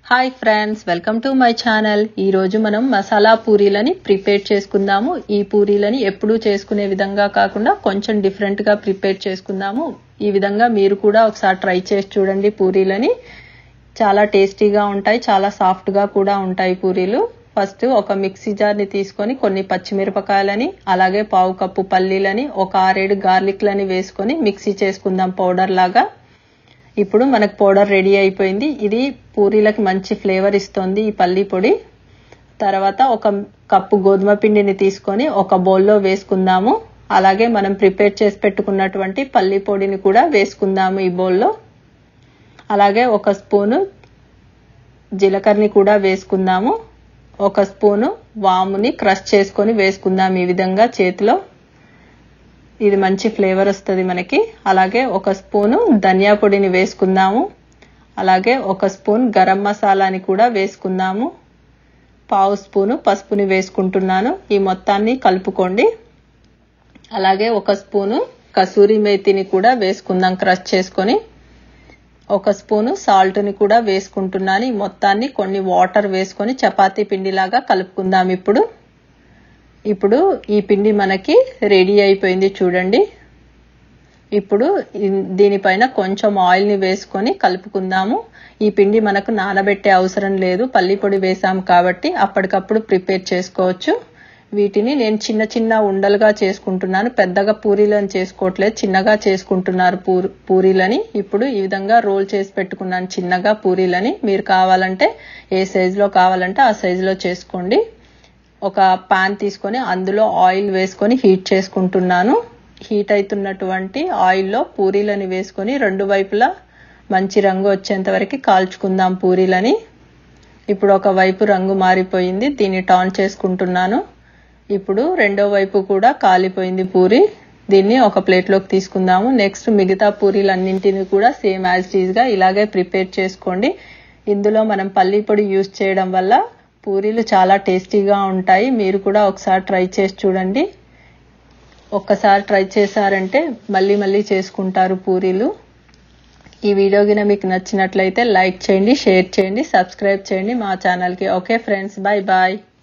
hi friends welcome to my channel ఈ రోజు మనం మసాలా పూరీలని ప్రిపేర్ చేసుకుందాము ఈ పూరీలని ఎప్పుడూ చేసుకునే విధంగా కాకుండా కొంచెం డిఫరెంట్ గా ప్రిపేర్ చేసుకుందాము ఈ విధంగా మీరు కూడా ఒకసారి ట్రై చేసి చూడండి పూరీలని చాలా టేస్టీగా ఉంటాయి చాలా సాఫ్ట్ గా కూడా ఉంటాయి పూరీలు ఫస్ట్ ఒక మిక్సీ జార్ని తీసుకొని కొన్ని పచ్చిమిరపకాయలని అలాగే పావు కప్పు పల్లీలని ఒక ఆరేడు గార్లిక్లని వేసుకొని మిక్సీ చేసుకుందాం పౌడర్ లాగా ఇప్పుడు మనకు పౌడర్ రెడీ అయిపోయింది ఇది పూరీలకి మంచి ఫ్లేవర్ ఇస్తుంది ఈ పల్లి పొడి తర్వాత ఒక కప్పు గోధుమ పిండిని తీసుకొని ఒక బౌల్లో వేసుకుందాము అలాగే మనం ప్రిపేర్ చేసి పెట్టుకున్నటువంటి పల్లి పొడిని కూడా వేసుకుందాము ఈ బౌల్లో అలాగే ఒక స్పూను జీలకర్రని కూడా వేసుకుందాము ఒక స్పూను వాముని క్రష్ చేసుకొని వేసుకుందాం ఈ విధంగా చేతిలో ఇది మంచి ఫ్లేవర్ వస్తుంది మనకి అలాగే ఒక స్పూను ధనియా పొడిని వేసుకుందాము అలాగే ఒక స్పూన్ గరం మసాలాని కూడా వేసుకుందాము పావు స్పూను పసుపుని వేసుకుంటున్నాను ఈ మొత్తాన్ని కలుపుకోండి అలాగే ఒక స్పూను కసూరి మేతిని కూడా వేసుకుందాం క్రష్ చేసుకొని ఒక స్పూను సాల్ట్ని కూడా వేసుకుంటున్నాను ఈ మొత్తాన్ని కొన్ని వాటర్ వేసుకొని చపాతీ పిండిలాగా కలుపుకుందాం ఇప్పుడు ఇప్పుడు ఈ పిండి మనకి రెడీ అయిపోయింది చూడండి ఇప్పుడు దీనిపైన కొంచెం ఆయిల్ని వేసుకొని కలుపుకుందాము ఈ పిండి మనకు నానబెట్టే అవసరం లేదు పల్లి పొడి వేసాం కాబట్టి అప్పటికప్పుడు ప్రిపేర్ చేసుకోవచ్చు వీటిని నేను చిన్న చిన్న ఉండలుగా చేసుకుంటున్నాను పెద్దగా పూరీలను చేసుకోవట్లేదు చిన్నగా చేసుకుంటున్నారు పూరి పూరీలని ఇప్పుడు ఈ విధంగా రోల్ చేసి పెట్టుకున్నాను చిన్నగా పూరీలని మీరు కావాలంటే ఏ సైజులో కావాలంటే ఆ సైజులో చేసుకోండి ఒక పాన్ తీసుకొని అందులో ఆయిల్ వేసుకొని హీట్ చేసుకుంటున్నాను హీట్ అవుతున్నటువంటి ఆయిల్లో పూరీలని వేసుకొని రెండు వైపులా మంచి రంగు వచ్చేంత వరకు కాల్చుకుందాం పూరీలని ఇప్పుడు ఒక వైపు రంగు మారిపోయింది దీన్ని టర్న్ చేసుకుంటున్నాను ఇప్పుడు రెండో వైపు కూడా కాలిపోయింది పూరి దీన్ని ఒక ప్లేట్లోకి తీసుకుందాము నెక్స్ట్ మిగతా పూరీలన్నింటినీ కూడా సేమ్ యాజ్ టీజ్గా ఇలాగే ప్రిపేర్ చేసుకోండి ఇందులో మనం పల్లి పొడి యూజ్ చేయడం వల్ల పూరీలు చాలా టేస్టీగా ఉంటాయి మీరు కూడా ఒకసారి ట్రై చేసి చూడండి ఒక్కసారి ట్రై చేశారంటే మళ్ళీ మళ్ళీ చేసుకుంటారు పూరీలు ఈ వీడియో కింద మీకు నచ్చినట్లయితే లైక్ చేయండి షేర్ చేయండి సబ్స్క్రైబ్ చేయండి మా ఛానల్కి ఓకే ఫ్రెండ్స్ బాయ్ బాయ్